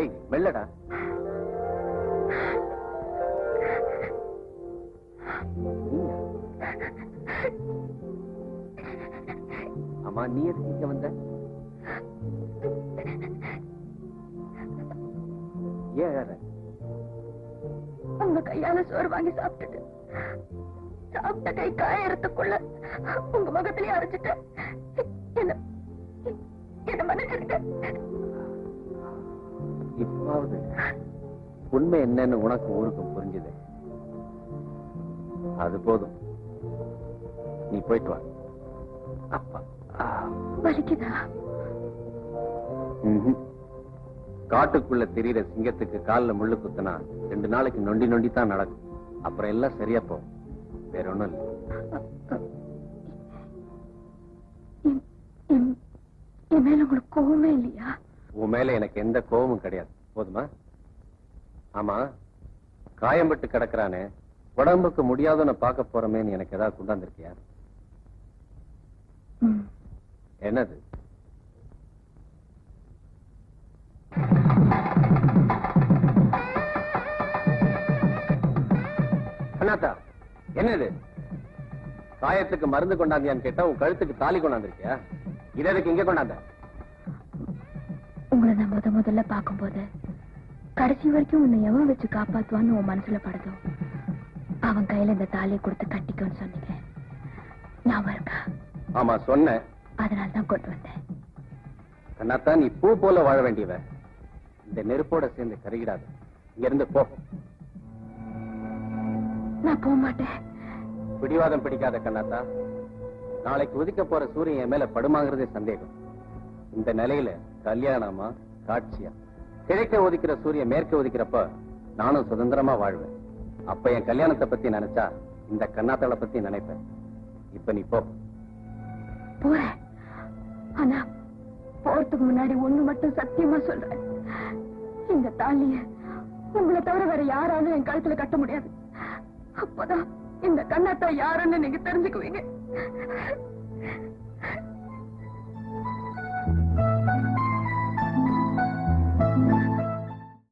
ஏய் மெல்லடா நீயா? ஆமா நீ எதுக்கு இங்க வந்த ஏன் அழற? உங்க கையால சோறு வாங்கி சாப்பிட்டுட்டு சாப்பிட்ட கை காயறதுக்குள்ள உங்க முகத்திலேயே அரைச்சிட்டு என்ன என்ன மன்னிச்சிருக்க இப்பாவது உண்மை என்னன்னு உனக்கு ஊருக்கும் புரிஞ்சுது அது போதும் நீ போயிட்டு வா அப்பா ஆ. வலிக்குதா ம்ஹும். காட்டுக்குள்ள தெரியுற சிங்கத்துக்கு கால்ல முள்ளு குத்துனா ரெண்டு நாளைக்கு நொண்டி நொண்டி தான் நடக்கும் அப்புறம் எல்லாம் சரியா போகும் வேற ஒண்ணும் இல்லை என்- என்- என் மேல உங்களுக்கு கோவமே இல்லையா உன் மேல எனக்கு எந்த கோபமும் கிடையாது போதுமா ஆமா காயம்பட்டு கிடக்குறானே உடம்புக்கு முடியாதுன்னு பார்க்க போறமேன்னு எனக்கு ஏதாவது கொண்டாந்துருக்கியா ம். என்னது அண்ணாத்தா என்னது காயத்துக்கு மருந்து கொண்டாந்தியான்னு கேட்டா உன் கழுத்துக்கு தாலி கொண்டாந்துருக்கியா இது எதுக்கு இங்க கொண்டாந்த உங்களை நான் முத முதல்ல பார்க்கும்போது கடைசி வரைக்கும் உன்னை எவன் வச்சு காப்பாத்துவான்னு உன் மனசுல படுதோ அவன் கையில இந்த தாலியை கொடுத்து கட்டிக்கோன்னு சொன்னீங்க ஞாபகம் இருக்கா ஆமா சொன்னேன் அதனால தான் கொண்டு வந்தேன் கண்ணாத்தா நீ பூ போல வாழ வேண்டியவ இந்த நெருப்போட சேர்ந்து கருகிடாது இங்க இருந்து போ நான் போக மாட்டேன் பிடிவாதம் பிடிக்காத கண்ணாத்தா நாளைக்கு உதிக்க போற சூரியன் என் மேல படுமாங்கிறதே சந்தேகம் இந்த நிலையில கல்யாணமா காட்சியா கிழக்க ஒதுக்கிற சூரியன் மேற்க ஒதுக்கிறப்ப நானும் சுதந்திரமா வாழ்வேன் அப்ப என் கல்யாணத்தை பத்தி நினைச்சா இந்த கண்ணாத்தாளை பத்தி நினைப்பேன் இப்ப நீ போ போறேன் ஆனா போறதுக்கு முன்னாடி ஒண்ணு மட்டும் சத்தியமா சொல்றேன் இந்த தாலிய உங்களை தவிர வேற யாராலும் என் கழுத்துல கட்ட முடியாது அப்பதான் இந்த கண்ணாத்தா யாருன்னு நீங்க தெரிஞ்சுக்குவீங்க